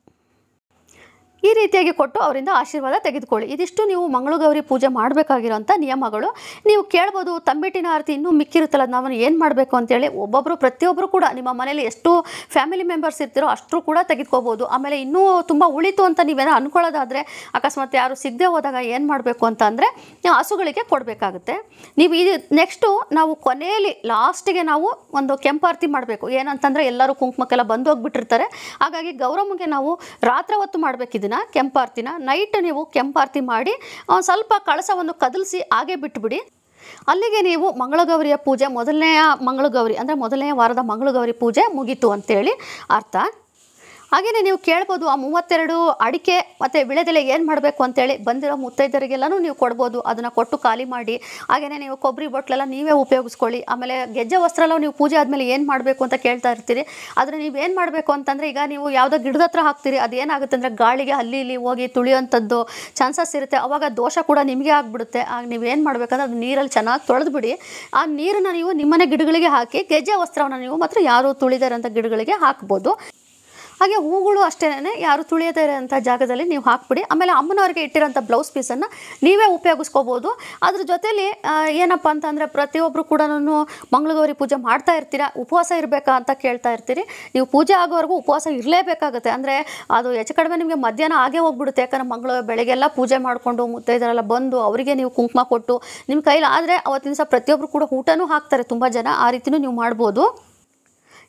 ಈ ರೀತಿಯಾಗಿ ಕೊಟ್ಟು ಅವರಿಂದ ಆಶೀರ್ವಾದ ತೆಗೆದುಕೊಳ್ಳಿ ಇದಿಷ್ಟು ನೀವು ಮಂಗಳಗೌರಿ ಪೂಜೆ ಮಾಡಬೇಕಾಗಿರೋಂಥ ನಿಯಮಗಳು ನೀವು ಕೇಳ್ಬೋದು ತಂಬಿಟ್ಟಿನ ಆರತಿ ಇನ್ನೂ ಮಿಕ್ಕಿರುತ್ತಲ್ಲ ನಾವು ಏನು ಮಾಡಬೇಕು ಅಂತೇಳಿ ಒಬ್ಬೊಬ್ಬರು ಪ್ರತಿಯೊಬ್ಬರು ಕೂಡ ನಿಮ್ಮ ಮನೇಲಿ ಎಷ್ಟು ಫ್ಯಾಮಿಲಿ ಮೆಂಬರ್ಸ್ ಇರ್ತೀರೋ ಅಷ್ಟರು ಕೂಡ ತೆಗೆದುಕೋಬೋದು ಆಮೇಲೆ ಇನ್ನೂ ತುಂಬ ಉಳಿತು ಅಂತ ನೀವೇನೋ ಅನ್ಕೊಳ್ಳೋದಾದರೆ ಅಕಸ್ಮಾತ್ ಯಾರು ಸಿಗದೆ ಹೋದಾಗ ಏನು ಮಾಡಬೇಕು ಅಂತ ಅಂದರೆ ನೀವು ಹಸುಗಳಿಗೆ ಕೊಡಬೇಕಾಗುತ್ತೆ ನೀವು ಇದು ನೆಕ್ಸ್ಟು ನಾವು ಕೊನೆಯಲ್ಲಿ ಲಾಸ್ಟಿಗೆ ನಾವು ಒಂದು ಕೆಂಪಾರತಿ ಮಾಡಬೇಕು ಏನಂತಂದರೆ ಎಲ್ಲರೂ ಕುಂಕುಮಕ್ಕೆಲ್ಲ ಬಂದು ಹೋಗ್ಬಿಟ್ಟಿರ್ತಾರೆ ಹಾಗಾಗಿ ಗೌರಮ್ಮಗೆ ನಾವು ರಾತ್ರಿ ಹೊತ್ತು ಮಾಡಬೇಕು ಇದನ್ನು ಕೆಂಪಾರ್ತಿನ ನೈಟ್ ನೀವು ಕೆಂಪಾರ್ತಿ ಮಾಡಿ ಒಂದು ಸ್ವಲ್ಪ ಕಳಸವನ್ನು ಕದಲಿಸಿ ಹಾಗೆ ಬಿಟ್ಬಿಡಿ ಅಲ್ಲಿಗೆ ನೀವು ಮಂಗಳಗೌರಿಯ ಪೂಜೆ ಮೊದಲನೆಯ ಮಂಗಳಗೌರಿ ಅಂದರೆ ಮೊದಲನೇ ವಾರದ ಮಂಗಳಗೌರಿ ಪೂಜೆ ಮುಗೀತು ಅಂತೇಳಿ ಅರ್ಥ ಹಾಗೆಯೇ ನೀವು ಕೇಳ್ಬೋದು ಆ ಮೂವತ್ತೆರಡು ಅಡಿಕೆ ಮತ್ತು ವಿಳೆದೆಲೆ ಏನು ಮಾಡಬೇಕು ಅಂತೇಳಿ ಬಂದಿರೋ ಮುತ್ತೈದರಿಗೆಲ್ಲನೂ ನೀವು ಕೊಡ್ಬೋದು ಅದನ್ನು ಕೊಟ್ಟು ಖಾಲಿ ಮಾಡಿ ಹಾಗೆಯೇ ನೀವು ಕೊಬ್ಬರಿ ಬೊಟ್ಲೆಲ್ಲ ನೀವೇ ಉಪಯೋಗಿಸ್ಕೊಳ್ಳಿ ಆಮೇಲೆ ಗೆಜ್ಜೆ ವಸ್ತ್ರ ಎಲ್ಲ ನೀವು ಪೂಜೆ ಆದಮೇಲೆ ಏನು ಮಾಡಬೇಕು ಅಂತ ಕೇಳ್ತಾ ಇರ್ತೀರಿ ಆದರೆ ನೀವು ಏನು ಮಾಡಬೇಕು ಅಂತಂದರೆ ಈಗ ನೀವು ಯಾವುದೋ ಗಿಡದ ಹತ್ರ ಹಾಕ್ತೀರಿ ಅದೇನಾಗುತ್ತೆ ಅಂದರೆ ಗಾಳಿಗೆ ಅಲ್ಲಿ ಇಲ್ಲಿ ಹೋಗಿ ತುಳಿಯೋಂಥದ್ದು ಚಾನ್ಸಸ್ ಇರುತ್ತೆ ಅವಾಗ ದೋಷ ಕೂಡ ನಿಮಗೆ ಆಗಿಬಿಡುತ್ತೆ ಆಗ ನೀವು ಏನು ಮಾಡಬೇಕಂದ್ರೆ ಅದು ನೀರಲ್ಲಿ ಚೆನ್ನಾಗಿ ತೊಳೆದ್ಬಿಡಿ ಆ ನೀರನ್ನು ನೀವು ನಿಮ್ಮನೆ ಗಿಡಗಳಿಗೆ ಹಾಕಿ ಗೆಜ್ಜೆ ವಸ್ತ್ರವನ್ನು ನೀವು ಮಾತ್ರ ಯಾರು ತುಳಿದಾರಂಥ ಗಿಡಗಳಿಗೆ ಹಾಕ್ಬೋದು ಹಾಗೆ ಹೂಗಳು ಅಷ್ಟೇ ಯಾರು ತುಳಿಯದೇ ಇರೋಂಥ ಜಾಗದಲ್ಲಿ ನೀವು ಹಾಕ್ಬಿಡಿ ಆಮೇಲೆ ಅಮ್ಮನವ್ರಿಗೆ ಇಟ್ಟಿರೋಂಥ ಬ್ಲೌಸ್ ಪೀಸನ್ನು ನೀವೇ ಉಪಯೋಗಿಸ್ಕೋಬೋದು ಅದ್ರ ಜೊತೆಲಿ ಆ, ಏನಪ್ಪ ಅಂತಂದರೆ ಪ್ರತಿಯೊಬ್ಬರು ಕೂಡ ಮಂಗಳಗೌರಿ ಪೂಜೆ ಮಾಡ್ತಾ ಇರ್ತೀರಾ ಉಪವಾಸ ಇರಬೇಕಾ ಅಂತ ಕೇಳ್ತಾ ಇರ್ತೀರಿ ನೀವು ಪೂಜೆ ಆಗೋವರೆಗೂ ಉಪವಾಸ ಇರಲೇಬೇಕಾಗುತ್ತೆ ಅಂದರೆ ಅದು ಹೆಚ್ಚು ಕಡಿಮೆ ನಿಮಗೆ ಮಧ್ಯಾಹ್ನ ಆಗೇ ಹೋಗ್ಬಿಡುತ್ತೆ ಯಾಕಂದ್ರೆ ಮಂಗಳ ಬೆಳಗ್ಗೆಲ್ಲ ಪೂಜೆ ಮಾಡಿಕೊಂಡು ಮುತ್ತೈದರೆಲ್ಲ ಬಂದು ಅವರಿಗೆ ನೀವು ಕುಂಕುಮ ಕೊಟ್ಟು ನಿಮ್ಮ ಕೈಲಿ ಆದರೆ ಅವತ್ತಿನ ದಿವಸ ಪ್ರತಿಯೊಬ್ಬರು ಕೂಡ ಊಟನೂ ಹಾಕ್ತಾರೆ ತುಂಬ ಜನ ಆ ರೀತಿನೂ ನೀವು ಮಾಡ್ಬೋದು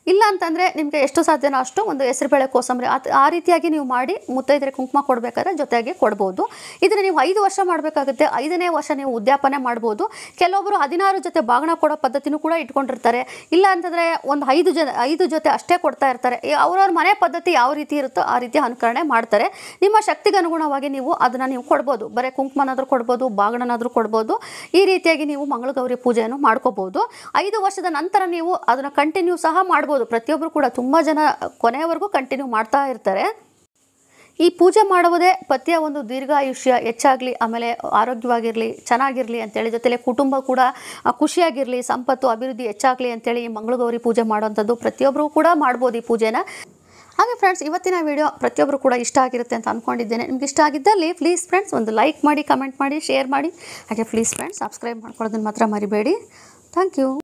ಇಲ್ಲ ಅಂತಂದರೆ ನಿಮಗೆ ಎಷ್ಟು ಸಾಧ್ಯನೋ ಅಷ್ಟು ಒಂದು ಹೆಸರುಬೇಳೆ ಕೋಸಂಬರಿ ಆ ಆ ರೀತಿಯಾಗಿ ನೀವು ಮಾಡಿ ಮುತ್ತೈದೆರೆ ಕುಂಕುಮ ಕೊಡಬೇಕಾದ್ರೆ ಜೊತೆಗೆ ಕೊಡ್ಬೋದು ಇದನ್ನು ನೀವು ಐದು ವರ್ಷ ಮಾಡಬೇಕಾಗುತ್ತೆ ಐದನೇ ವರ್ಷ ನೀವು ಉದ್ಯಾಪನೆ ಮಾಡ್ಬೋದು ಕೆಲವೊಬ್ಬರು ಹದಿನಾರು ಜೊತೆ ಬಾಗಣ ಕೊಡೋ ಪದ್ಧತಿನೂ ಕೂಡ ಇಟ್ಕೊಂಡಿರ್ತಾರೆ ಇಲ್ಲ ಅಂತಂದರೆ ಒಂದು ಐದು ಜನ ಐದು ಜೊತೆ ಅಷ್ಟೇ ಕೊಡ್ತಾ ಇರ್ತಾರೆ ಈ ಅವ್ರವ್ರ ಮನೆ ಪದ್ಧತಿ ಯಾವ ರೀತಿ ಇರುತ್ತೋ ಆ ರೀತಿ ಅನುಕರಣೆ ಮಾಡ್ತಾರೆ ನಿಮ್ಮ ಶಕ್ತಿಗೆ ಅನುಗುಣವಾಗಿ ನೀವು ಅದನ್ನು ನೀವು ಕೊಡ್ಬೋದು ಬರೀ ಕುಂಕುಮನಾದರೂ ಕೊಡ್ಬೋದು ಬಾಗಣನಾದರೂ ಕೊಡ್ಬೋದು ಈ ರೀತಿಯಾಗಿ ನೀವು ಮಂಗಳಗೌರಿ ಪೂಜೆಯನ್ನು ಮಾಡ್ಕೋಬೋದು ಐದು ವರ್ಷದ ನಂತರ ನೀವು ಅದನ್ನು ಕಂಟಿನ್ಯೂ ಸಹ ಮಾಡ್ಬೋದು ಪ್ರತಿಯೊಬ್ಬರು ಕೂಡ ತುಂಬ ಜನ ಕೊನೆಯವರೆಗೂ ಕಂಟಿನ್ಯೂ ಮಾಡ್ತಾ ಇರ್ತಾರೆ ಈ ಪೂಜೆ ಮಾಡುವುದೇ ಪತಿಯ ಒಂದು ದೀರ್ಘಾಯುಷ್ಯ ಹೆಚ್ಚಾಗಲಿ ಆಮೇಲೆ ಆರೋಗ್ಯವಾಗಿರಲಿ ಚೆನ್ನಾಗಿರಲಿ ಅಂತೇಳಿ ಜೊತೆಲೆ ಕುಟುಂಬ ಕೂಡ ಆ, ಖುಷಿಯಾಗಿರಲಿ ಸಂಪತ್ತು ಅಭಿವೃದ್ಧಿ ಹೆಚ್ಚಾಗಲಿ ಅಂತೇಳಿ ಈ ಮಂಗಳಗೌರಿ ಪೂಜೆ ಮಾಡುವಂಥದ್ದು ಪ್ರತಿಯೊಬ್ಬರು ಕೂಡ ಮಾಡ್ಬೋದು ಈ ಪೂಜೆನ ಹಾಗೆ ಫ್ರೆಂಡ್ಸ್ ಇವತ್ತಿನ ವಿಡಿಯೋ ಪ್ರತಿಯೊಬ್ಬರು ಕೂಡ ಇಷ್ಟ ಆಗಿರುತ್ತೆ ಅಂತ ಅಂದ್ಕೊಂಡಿದ್ದೇನೆ ನಿಮ್ಗೆ ಇಷ್ಟ ಆಗಿದ್ದಲ್ಲಿ ಪ್ಲೀಸ್ ಫ್ರೆಂಡ್ಸ್ ಒಂದು ಲೈಕ್ ಮಾಡಿ ಕಮೆಂಟ್ ಮಾಡಿ ಶೇರ್ ಮಾಡಿ ಹಾಗೆ ಪ್ಲೀಸ್ ಫ್ರೆಂಡ್ಸ್ ಸಬ್ಸ್ಕ್ರೈಬ್ ಮಾಡ್ಕೊಳ್ಳೋದನ್ನು ಮಾತ್ರ ಮರಿಬೇಡಿ ಥ್ಯಾಂಕ್ ಯು